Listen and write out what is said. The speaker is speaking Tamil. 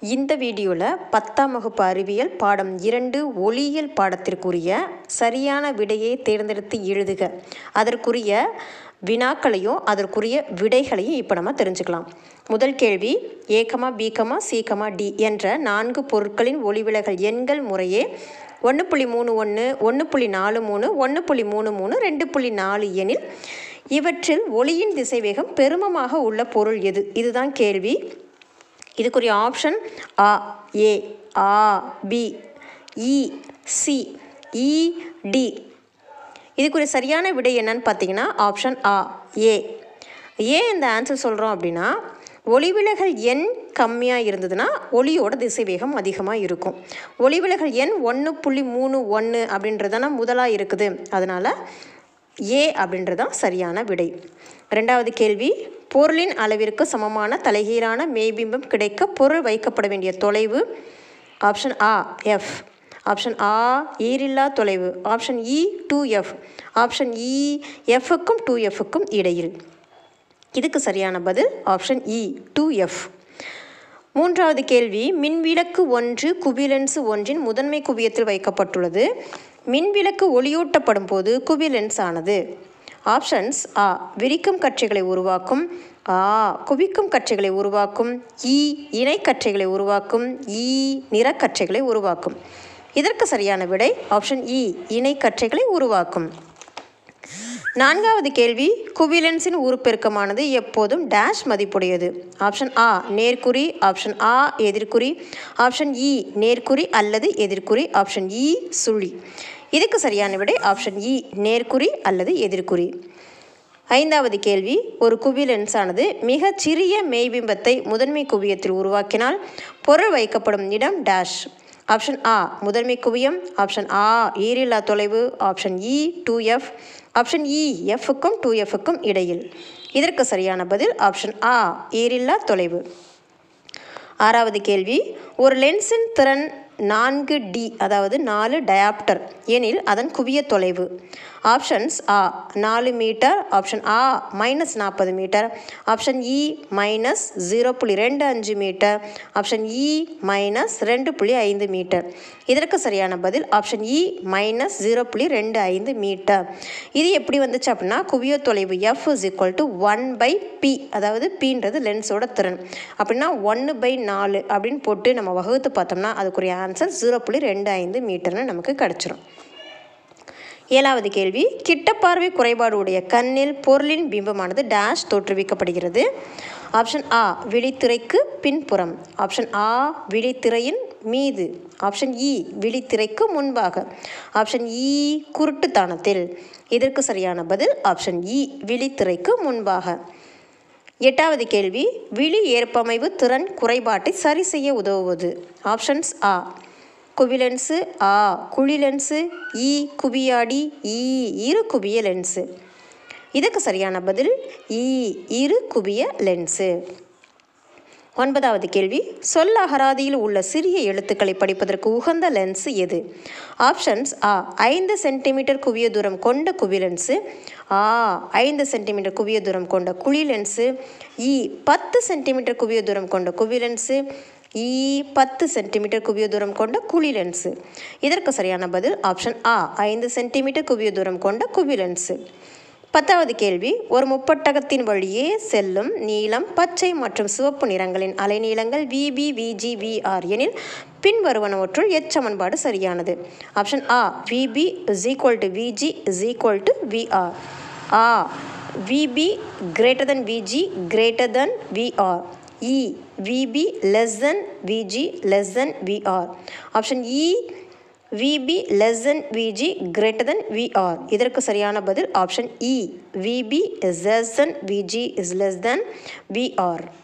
இந்த வீடியோவில் பத்தாம் வகுப்பு அறிவியல் பாடம் இரண்டு ஒளியியல் பாடத்திற்குரிய சரியான விடையை தேர்ந்தெடுத்து எழுதுக அதற்குரிய வினாக்களையும் அதற்குரிய விடைகளையும் இப்போ நம்ம தெரிஞ்சுக்கலாம் முதல் கேள்வி ஏகமா பிகமா சீக்கமா டி என்ற நான்கு பொருட்களின் ஒளிவிலகல் எண்கள் முறையே ஒன்று புள்ளி மூணு ஒன்று ஒன்று புள்ளி நாலு மூணு ஒன்று புள்ளி மூணு மூணு ரெண்டு புள்ளி நாலு எனில் இவற்றில் ஒளியின் திசைவேகம் பெருமமாக உள்ள பொருள் எது இதுதான் கேள்வி இதுக்குரிய ஆப்ஷன் ஆ ஏ ஆ பி இ சி இ டி இதுக்குரிய சரியான விடை என்னன்னு பார்த்தீங்கன்னா ஆப்ஷன் ஆ ஏ ஏன் இந்த ஆன்சர் சொல்கிறோம் அப்படின்னா ஒளிவிலகல் எண் கம்மியாக இருந்ததுன்னா ஒளியோட திசைவேகம் அதிகமாக இருக்கும் ஒளிவிலகல் எண் ஒன்று புள்ளி மூணு ஒன்று அப்படின்றதான முதலாக இருக்குது அதனால் ஏ அப்படின்றதான் சரியான விடை ரெண்டாவது கேள்வி பொருளின் அளவிற்கு சமமான தலைகீழான மெய்பிம்பம் கிடைக்க பொருள் வைக்கப்பட வேண்டிய தொலைவு ஆப்ஷன் ஆ எஃப் ஆப்ஷன் ஆ ஈரில்லா தொலைவு ஆப்ஷன் இ டூ எஃப் ஆப்ஷன் இ எஃப்க்கும் டூ எஃப்க்கும் இடையில் இதுக்கு சரியான பதில் ஆப்ஷன் இ டூ எஃப் மூன்றாவது கேள்வி மின்விளக்கு ஒன்று குவிலென்ஸ் ஒன்றின் முதன்மை குவியத்தில் வைக்கப்பட்டுள்ளது மின்விளக்கு ஒளியூட்டப்படும் போது குவிலென்ஸ் ஆனது ஆப்ஷன்ஸ் ஆ விரிக்கும் கற்றைகளை உருவாக்கும் ஆ குவிக்கும் கற்றைகளை உருவாக்கும் இ இணைக்கற்றைகளை உருவாக்கும் இ நிறக்கற்றைகளை உருவாக்கும் இதற்கு சரியான விடை ஆப்ஷன் இ இணைக்கற்றைகளை உருவாக்கும் நான்காவது கேள்வி குவிலென்ஸின் உருப்பெருக்கமானது எப்போதும் டேஷ் மதிப்புடையது ஆப்ஷன் ஆ நேர்குறி ஆப்ஷன் ஆ எதிர்குறி ஆப்ஷன் இ நேர்குறி அல்லது எதிர்குறி ஆப்ஷன் இ சுழி இதுக்கு சரியான விடை ஆப்ஷன் இ நேர்குறி அல்லது எதிர்குறி ஐந்தாவது கேள்வி ஒரு குவிலென்ஸானது மிகச் சிறிய மெய்பிம்பத்தை முதன்மை குவியத்தில் உருவாக்கினால் பொருள் வைக்கப்படும் இடம் டேஷ் ஆப்ஷன் ஆ முதன்மை குவியம் ஆப்ஷன் ஆ ஈரில்லா தொலைவு ஆப்ஷன் இ டூ எஃப் ஆப்ஷன் இ எஃப்க்கும் டூ எஃப்க்கும் இடையில் இதற்கு சரியான பதில் ஆப்ஷன் ஆ ஈரில்லா தொலைவு ஆறாவது கேள்வி ஒரு லென்ஸின் திறன் நான்கு டி அதாவது நாலு டயாப்டர் எனில் அதன் குவிய தொலைவு ஆப்ஷன்ஸ் ஆ நாலு மீட்டர் ஆப்ஷன் ஆ மைனஸ் நாற்பது மீட்டர் ஆப்ஷன் இ மைனஸ் ஜீரோ புள்ளி ரெண்டு அஞ்சு மீட்டர் ஆப்ஷன் இ மைனஸ் ரெண்டு புள்ளி ஐந்து மீட்டர் இதற்கு சரியான பதில் ஆப்ஷன் இ மைனஸ் ஜீரோ புள்ளி ரெண்டு ஐந்து மீட்டர் இது எப்படி வந்துச்சு அப்படின்னா குவிய தொலைவு F is equal to one by P அதாவது பின்றது லென்ஸோட திறன் அப்படின்னா ஒன்று பை நாலு அப்படின்னு போட்டு நம்ம வகுத்து பார்த்தோம்னா அதுக்குரிய ஆன்சர் ஜீரோ புள்ளி ரெண்டு ஐந்து மீட்டர்னு நமக்கு கிடச்சிரும் ஏழாவது கேள்வி கிட்டப்பார்வை குறைபாடு உடைய கண்ணில் பொருளின் பிம்பமானது டேஷ் தோற்றுவிக்கப்படுகிறது ஆப்ஷன் ஆ விழித்திரைக்கு பின்புறம் ஆப்ஷன் ஆ விழித்திரையின் மீது ஆப்ஷன் இ விழித்திரைக்கு முன்பாக ஆப்ஷன் இ குருட்டுத்தானத்தில் இதற்கு சரியான பதில் ஆப்ஷன் இ விழித்திரைக்கு முன்பாக எட்டாவது கேள்வி விழி ஏற்பமைவு திறன் குறைபாட்டை சரி செய்ய உதவுவது ஆப்ஷன்ஸ் ஆ குவிலென்ஸு ஆ குழி லென்ஸு இ குவியாடி இ இரு குவிய லென்ஸு இதுக்கு சரியான பதில் இ இரு குவிய லென்ஸு ஒன்பதாவது கேள்வி சொல் அகராதியில் உள்ள சிறிய எழுத்துக்களை படிப்பதற்கு உகந்த லென்ஸ் எது ஆப்ஷன்ஸ் ஆ ஐந்து சென்டிமீட்டர் குவிய தூரம் கொண்ட குவி லென்ஸு ஆ ஐந்து சென்டிமீட்டர் குவிய தூரம் கொண்ட குழி லென்ஸு இ பத்து சென்டிமீட்டர் குவிய தூரம் கொண்ட குவி லென்ஸு இ பத்து சென்டிமீட்டர் குவிய தூரம் கொண்ட குழி லென்ஸு இதற்கு சரியான பதில் ஆப்ஷன் ஆ ஐந்து சென்டிமீட்டர் குவிய தூரம் கொண்ட குவி லென்ஸு பத்தாவது கேள்வி ஒரு முப்பட்டகத்தின் வழியே செல்லும் நீலம் பச்சை மற்றும் சிவப்பு நிறங்களின் அலைநீளங்கள் விபி விஜி விஆர் எனில் பின்வருவனவற்றுள் எச்சமன்பாடு சரியானது ஆப்ஷன் ஆ VB is equal to VG is equal to VR ஆ VB greater than VG greater than VR இ VB less than VG less than VR option இ VB less than VG greater than VR இதற்கு சரியான பதில் ஆப்ஷன் இ VB is less than VG is less than VR